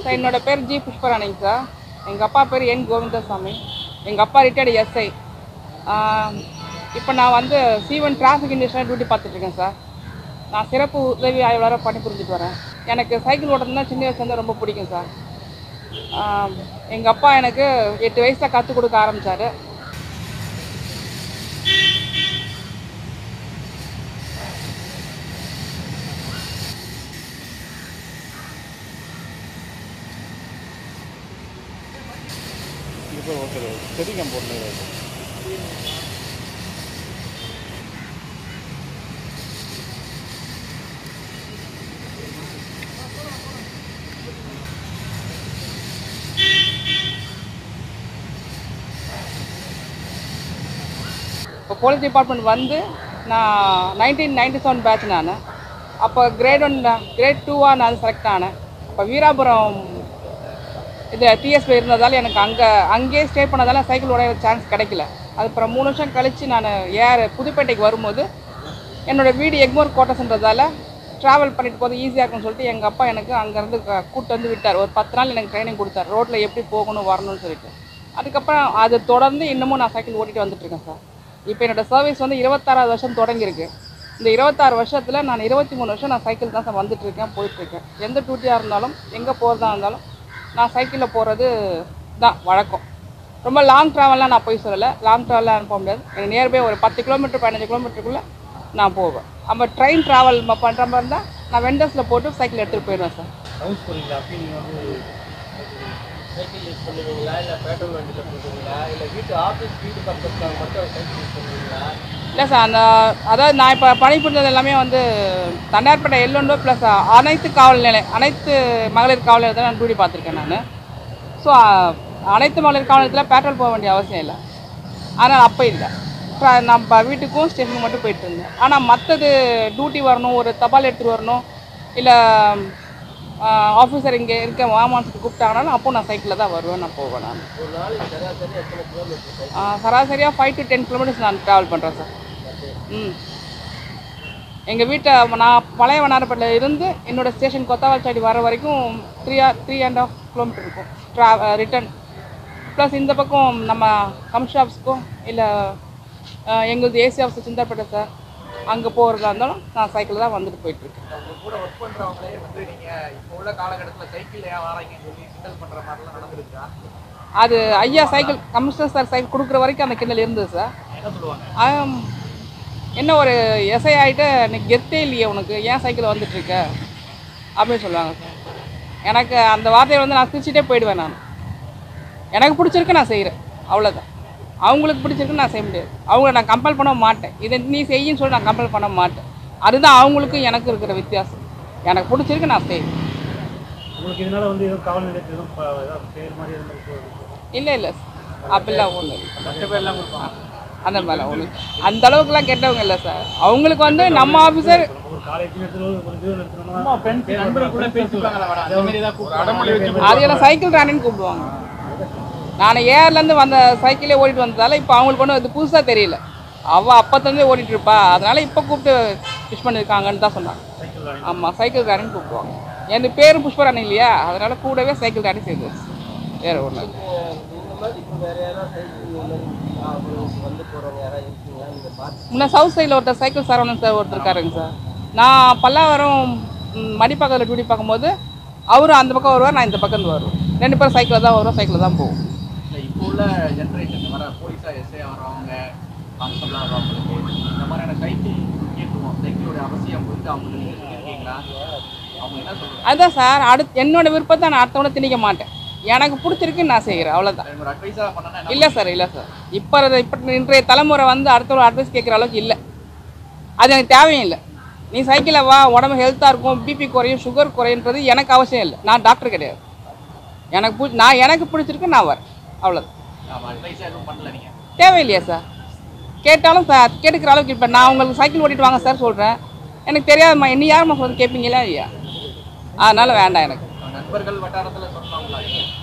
sir என்னோட பேர் G புஷ்பராணிங்க sir எங்கள் அப்பா பேர் என் கோவிந்தசாமி எங்கள் அப்பா ரிட்டையர்டு எஸ்ஐ இப்போ நான் வந்து சீவன் டிராஃபிக் இண்டஸ்ட்ரியில் டியூட்டி பார்த்துட்ருக்கேன் சார் நான் சிறப்பு உதவி ஆய்வாளராக பணி புரிஞ்சுட்டு வரேன் எனக்கு சைக்கிள் ஓட்டுறதுனா சின்ன வயசுலேருந்து ரொம்ப பிடிக்கும் சார் எங்கள் அப்பா எனக்கு எட்டு வயசில் கற்றுக் கொடுக்க ஆரம்பித்தார் இப்போ ஓகே செடிக்கம் போடணும் இப்போ போலீஸ் டிபார்ட்மெண்ட் வந்து நான் நைன்டீன் நைன்டி செவன் பேட்ச் நான் அப்போ கிரேட் ஒன் கிரேட் டூவாக நான் செலக்ட் ஆனேன் அப்போ வீராபுரம் இது டிஎஸ்பி இருந்ததால் எனக்கு அங்கே அங்கேயே ஸ்டே பண்ணதால சைக்கிள் ஓட சான்ஸ் கிடைக்கல அதுக்கப்புறம் மூணு வருஷம் கழித்து நான் ஏர் புதுப்பேட்டைக்கு வரும்போது என்னோட வீடு எக்மோர் கோட்டஸ்ன்றதால ட்ராவல் பண்ணிட்டு போது ஈஸியாக இருக்கும்னு சொல்லிட்டு எங்கள் அப்பா எனக்கு அங்கேருந்து கூப்பிட்டு வந்து விட்டார் ஒரு பத்து நாள் எனக்கு ட்ரைனிங் கொடுத்தார் ரோட்டில் எப்படி போகணும் வரணும்னு சொல்லிட்டு அதுக்கப்புறம் அது தொடர்ந்து இன்னமும் நான் சைக்கிள் ஓட்டிட்டு வந்துட்டுருக்கேன் சார் இப்போ என்னோட சர்வீஸ் வந்து இருபத்தாறாவது வருஷம் தொடங்கியிருக்கு இந்த இருபத்தாறு வருஷத்தில் நான் இருபத்தி மூணு வருஷம் நான் சைக்கிள் தான் சார் வந்துட்டுருக்கேன் போயிட்டுருக்கேன் எந்த டியூட்டியாக இருந்தாலும் எங்கே போகிறதா இருந்தாலும் நான் சைக்கிளில் போகிறது தான் வழக்கம் ரொம்ப லாங் ட்ராவல்லாம் நான் போய் சொல்லலை லாங் ட்ராவல்லாம் அனுப்ப முடியாது எனக்கு நியர்பை ஒரு பத்து கிலோமீட்டர் பதினஞ்சு கிலோமீட்டருக்குள்ளே நான் போவேன் நம்ம ட்ரெயின் ட்ராவல் பண்ணுற மாதிரி இருந்தால் நான் வெண்டர்ஸில் போட்டு சைக்கிள் எடுத்துகிட்டு போயிடுவேன் சார் ஹவுஸ் போகிறீங்களா அப்படி நீங்கள் வந்து சைக்கிள் யூஸ் பண்ணுவீங்களா இல்லை பெட்ரோல் வண்டியில் போகிறீங்களா இல்லை வீட்டு ஆஃபீஸ் வீட்டு பக்கத்துக்காக மட்டும் சைக்கிள் யூஸ் பண்ணுவீங்களா இல்லை சார் அந்த அதாவது நான் இப்போ பணிபுரிந்தது எல்லாமே வந்து தண்டார்பேட்டை எல்லோண்டோ ப்ளஸ் அனைத்து காவல் நிலையம் அனைத்து மகளிர் காவல் நிலையத்தில் நான் டியூட்டி பார்த்துருக்கேன் நான் ஸோ அனைத்து மகளிர் காவல் நிலையத்தில் பெட்ரோல் போக வேண்டிய அவசியம் இல்லை ஆனால் அப்போ இல்லை இப்போ நம்ம வீட்டுக்கும் ஸ்டேஷனுக்கு மட்டும் போயிட்டு இருந்தேன் ஆனால் மற்றது டியூட்டி வரணும் ஒரு தபால் எடுத்துகிட்டு வரணும் இல்லை ஆஃபீஸர் இங்கே இருக்க மாமான்ஸுக்கு கூப்பிட்டாங்கனாலும் அப்போ நான் சைக்கிளில் தான் வருவேன் நான் போவேன் நான் ஒரு நாளைக்கு சராசரி எத்தனை கிலோமீட்டர் சைக்கிள் சராசரியாக ஃபைவ் டு டென் கிலோமீட்டர்ஸ் நான் ட்ராவல் பண்ணுறேன் சார் ம் எங்கள் வீட்டை நான் பழைய வண்ணாரப்பேட்டில் இருந்து என்னோடய ஸ்டேஷன் கொத்தவால்சாடி வர வரைக்கும் three or three and half kilometer இருக்கும் ட்ரா ரிட்டன் ப்ளஸ் இந்த பக்கம் நம்ம கம் ஷாப்ஸ்க்கும் இல்லை எங்களுது ஏசி ஆஃபீஸ் சிந்தாப்பேட்டை சார் அங்கே போகிறதா இருந்தாலும் நான் சைக்கிள் தான் வந்துட்டு போயிட்டுருக்கேன் உங்க கூட ஒர்க் பண்றவங்களே வந்து நீங்க இப்போ உள்ள காலகட்டத்தில் சைக்கிள் ஏன் வாராங்கன்னு சொல்லி கிண்டல் பண்ற மாதிரிலாம் நடந்திருக்கா அது ஐயா சைக்கிள் கமிஷனர் சார் சைக்கிள் கொடுக்குற வரைக்கும் அந்த கிண்டல் இருந்தது சார் என்ன சொல்லுவாங்க ஆம், என்ன ஒரு எஸ்ஐ ஆகிட்டு எனக்கு கெத்தே இல்லையே உனக்கு ஏன் சைக்கிள் வந்துட்டுருக்க அப்படின்னு சொல்லுவாங்க சார் எனக்கு அந்த வார்த்தையை வந்து நான் சிரிச்சிட்டே போயிடுவேன் நான் எனக்கு பிடிச்சிருக்கு நான் செய்கிறேன் அவ்வளோதான் அவங்களுக்கு பிடிச்சிருக்கு நான் செய்ய முடியாது அவங்கள நான் கம்பல் பண்ண மாட்டேன் இதை நீ செய்யின்னு சொல்லி நான் கம்பல் பண்ண மாட்டேன் அதுதான் அவங்களுக்கும் எனக்கு இருக்கிற வித்தியாசம் எனக்கு பிடிச்சிருக்கு நான் செய்வேன் உங்களுக்கு இதனால வந்து எதுவும் காவல் நிலையத்தில் எதுவும் ப- ஏதாவது பேர் மாதிரி எதுவும் போகுது இல்லை இல்லை அப்படிலாம் ஒன்றும் இல்லை மற்ற பேர்லாம் கொடுப்பாங்க அந்த மாதிரிலாம் ஒன்றும் அந்த அளவுக்குலாம் கெட்டவங்க இல்லை சார் அவங்களுக்கு வந்து நம்ம ஆஃபீஸர் ஒரு காலேஜ் எடுத்துட்டு ஒரு இது எடுத்துட்டோம்னா ஃப்ரெண்ட்ஸ் நண்பர்களுக்குள்ள பேசிப்பாங்களா மேடம் அந்த மாதிரி தான் ஒரு அடமொழி வச்சு அது என்ன சைக்கிள் ராணின்னு கூப்பிடுவாங்க நான் ஏர்லேருந்து வந்த சைக்கிளே ஓடிட்டு வந்ததால இப்போ அவங்களுக்கு ஒன்றும் இது புதுசாக தெரியல அவள் அப்போத்தந்தே ஓடிட்டு இருப்பா அதனால இப்போ கூப்பிட்டு விஷ் பண்ணியிருக்காங்கன்னு தான் சொன்னாங்க ஆமாம் சைக்கிள் ராணின்னு கூப்பிடுவாங்க என் பேரும் புஷ்பராணி இல்லையா அதனால கூடவே சைக்கிள் ராணி சேர்ந்துருச்சு வேறு ஒன்றும் இல்லை இந்த மாதிரி இப்போ வேறு யாராவது சைக்கிள் இந்த மாதிரி அவங்களுக்கு வந்து போகிறவங்க யாராவது இருக்கீங்களா நீங்கள் பார்த்து முன்ன சவுத் சைடில் ஒருத்தர் சைக்கிள் சரவணன் சார் ஒருத்தர் இருக்காருங்க சார் நான் பல்லாவரம் ம், மடிப்பாக்கத்தில் டியூட்டி பார்க்கும்போது அவரும் அந்த பக்கம் வருவார் நான் இந்த பக்கம் இருந்து வருவேன் ரெண்டு பேரும் சைக்கிளில் தான் வருவோம் சைக்கிளில் தான் போவோம் இல்லை இப்போ உள்ள ஜென்ரேஷன் வர போலீஸா எஸ்ஐ வர்றவங்க கான்ஸ்டபிளாக வர்றவங்களுக்கு இந்த மாதிரியான சைக்கிள் முக்கியத்துவம் சைக்கிளோட அவசியம் குறித்து அவங்களுக்கு நீங்கள் சொல்லியிருக்கீங்களா அவங்க என்ன சொல்றாங்க அதான் சார் அடுத்து என்னோட விருப்பத்தை நான் அடுத்தவனை திணிக்க மாட்டேன் எனக்கு பிடிச்சிருக்கு நான் செய்கிறேன் அவ்வளோதான் ஒரு அட்வைஸாக பண்ணனா என்ன இல்லை சார் இல்லை சார் இப்போ இப்போ இன்றைய தலைமுறை வந்து அடுத்தவங்க அட்வைஸ் கேட்குற அளவுக்கு இல்லை அது எனக்கு தேவையும் இல்லை நீ சைக்கிளில் வா உடம்பு ஹெல்த்தாக இருக்கும் பிபி குறையும் சுகர் குறையுன்றது எனக்கு அவசியம் இல்லை நான் டாக்டர் கிடையாது எனக்கு பிடி நான் எனக்கு பிடிச்சிருக்கு நான் வரேன் அவ்வளோதான் ஆமாம் அட்வைஸாக எதுவும் பண்ணல நீங்கள் தேவையில்லையா சார் கேட்டாலும் சார் கேட்டுக்கிற அளவுக்கு இப்போ நான் உங்களுக்கு சைக்கிள் ஓட்டிட்டு வாங்க சார் சொல்கிறேன் எனக்கு தெரியாதும்மா என்ன யாரும்மா சொல்லி கேட்பீங்களா இல்லையா அதனால் வேண்டாம் எனக்கு நண்பர்கள் வட்டாரத்தில் சொன்னாங்களா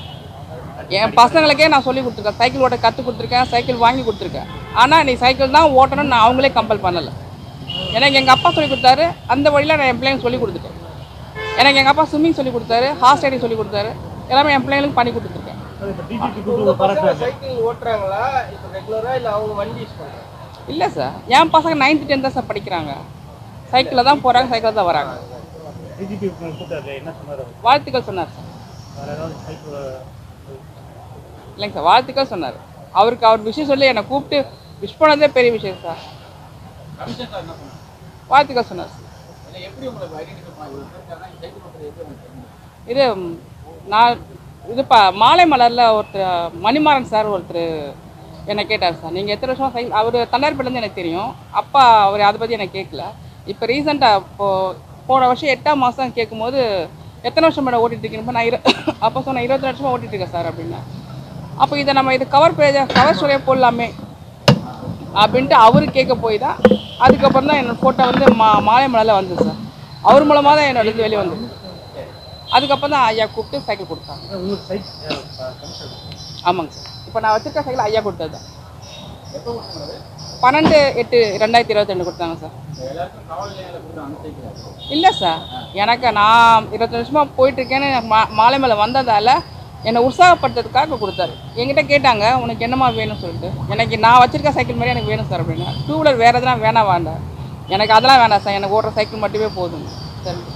என் பசங்களுக்கே நான் சொல்லி கொடுத்துருக்கேன் சைக்கிள் ஓட்ட கற்றுக் கொடுத்துருக்கேன் சைக்கிள் வாங்கி கொடுத்துருக்கேன் ஆனால் நீ சைக்கிள் தான் ஓட்டணும்னு நான் அவங்களே கம்பல் பண்ணலை எனக்கு எங்கள் அப்பா சொல்லி கொடுத்தாரு அந்த வழியில் நான் என் பிள்ளைங்க சொல்லி கொடுத்துட்டேன் எனக்கு எங்கள் அப்பா ஸ்விம்மிங் சொல்லி கொடுத்தாரு ஹார்ஸ் ரைடிங் சொல்லி கொடுத்தாரு எல்லாமே என் பிள்ளைங்களுக்கு பண்ணி கொடுத்துருக்கேன் அது இப்போ டிஜிபி உங்க கூட்டு பசங்க பாராட்டுறாங்க சைக்கிள் ஓட்டுறாங்களா இப்போ ரெகுலரா இல்ல அவங்க வண்டி யூஸ் பண்றாங்க இல்லை சார் என் பசங்க நைன்த்து டென்த் தான் சார் படிக்கிறாங்க சைக்கிளில் தான் போகிறாங்க சைக்கிளில் தான் வராங்க டிஜிபி கூட்டாரு என்ன சொன்னார் அவர் வாழ்த்துக்கள் சொன்னார் சார் வேறு ஏதாவது சைக்கிள் இல்லைங்க சார் வாழ்த்துக்கள் சொன்னார் அவருக்கு அவர் விஷயம் சொல்லி என்னை கூப்பிட்டு விஷ் பண்ணதே பெரிய விஷயம் சார் கமிஷன் சார் என்ன சொன்னாங்க வாழ்த்துக்கள் சொன்னார் சார் இல்லை எப்படி உங்களுக்கு ஐடென்டிஃபை பண்ணி ஒரு பேருக்காக சைக்கிள் ஓட்டுறது எப்படி உங்களுக்கு தெரியும் இது ம், நான் இது ப மாலை மலரில் ஒருத்தர் மணிமாறன் சார் ஒருத்தர் என்னை கேட்டார் சார் நீங்கள் எத்தனை வருஷம் சைக்கிள் அவர் தன்னார்பேட்டிலேருந்து எனக்கு தெரியும் அப்பா அவர் அதை பற்றி எனக்கு கேட்கல இப்போ ரீசெண்டாக இப்போது போன வருஷம் எட்டாம் மாதம் கேட்கும்போது எத்தனை வருஷம் மேடம் ஓட்டிட்டு இருக்கீங்க நான் இரு அப்போ சொன்னேன் இருபத்தி வருஷமாக ஓட்டிட்டு இருக்கேன் சார் அப்படின்னா அப்போ இதை நம்ம இது கவர் பேஜ் கவர் ஸ்டோரியாக போடலாமே அப்படின்ட்டு அவரு கேட்க போய் தான் அதுக்கப்புறம் தான் என்னோட ஃபோட்டோ வந்து மா மாலை மலரில் வந்தது சார் அவர் மூலமாக தான் என்னோட இது வெளியே வந்தது அதுக்கப்புறம் தான் ஐயா கூப்பிட்டு சைக்கிள் கொடுத்தாங்க உங்களுக்கு சைக்கிள் கமிஷன் ஆமாங்க சார் இப்போ நான் வச்சிருக்க சைக்கிள் ஐயா கொடுத்தது தான் பன்னெண்டு எட்டு ரெண்டாயிரத்தி இருபத்தி ரெண்டு கொடுத்தாங்க சார் எல்லாருக்கும் காவல் நிலையத்தில் கொடுத்து அந்த சைக்கிள் இல்லை சார் எனக்கு நான் இருபத்தி வருஷமாக போயிட்டுருக்கேன்னு எனக்கு மா மாலை மேலே வந்ததால் என்னை உற்சாகப்படுத்துறதுக்காக கொடுத்தாரு என்கிட்ட கேட்டாங்க உனக்கு என்னம்மா வேணும்னு சொல்லிட்டு எனக்கு நான் வச்சிருக்க சைக்கிள் மாதிரி எனக்கு வேணும் சார் அப்படின்னா டூ வீலர் வேறு எதுனா வேணாம் வேண்டாம் எனக்கு அதெல்லாம் வேண்டாம் சார் எனக்கு ஓடுற சைக்கிள் மட்டுமே போதும் சரி